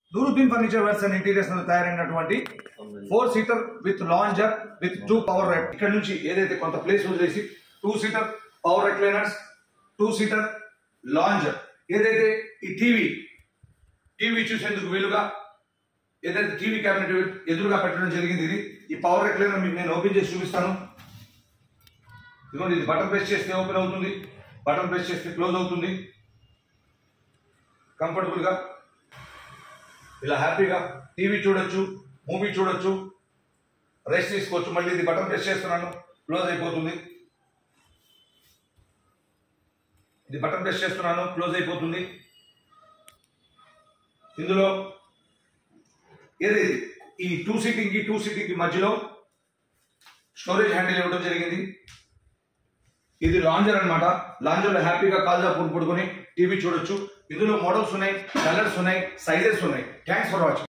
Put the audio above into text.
Nooruddin furniture వర్స్ and interiors నుండి తయారైనటువంటి four seater with lounger with two power right ఇక్కడ నుంచి ఏదైతే కొంత ప్లేస్ వదిలేసి two seater power recliners two seater lounger ఏదైతే ఈ టీవీ టీవీ చూసేందుకు వీలుగా ఏదైతే టీవీ క్యాబినెట్ ఎదురుగా పెట్టడం జరిగింది ఇది ఈ పవర్ రెక్లైనర్ మీకు నేను ఓపెన్ చేసి చూపిస్తాను ఇదిగోండి ఇది బటన్ ప్రెస్ చేస్తే ఓపెన్ అవుతుంది బటన్ ప్రెస్ చేస్తే క్లోజ్ అవుతుంది కంఫర్టబుల్ గా ఇలా హ్యాపీగా టీవీ చూడొచ్చు మూవీ చూడొచ్చు రెస్ట్ తీసుకోవచ్చు మళ్ళీ ఇది బటన్ ప్రెస్ చేస్తున్నాను క్లోజ్ అయిపోతుంది ఇది బటన్ ప్రెస్ చేస్తున్నాను క్లోజ్ అయిపోతుంది ఇందులో ఏది ఈ టూ సీటింగ్ కి టూ సీటింగ్ కి మధ్యలో స్టోరేజ్ హ్యాండిల్ ఇవ్వడం జరిగింది ఇది లాంజర్ అన్నమాట లాంజర్ లో హ్యాపీగా కాల్జా పూలు పడుకొని టీవీ చూడొచ్చు ఇందులో మోడల్స్ ఉన్నాయి కలర్స్ ఉన్నాయి సైజెస్ ఉన్నాయి థ్యాంక్స్ ఫర్ వాచింగ్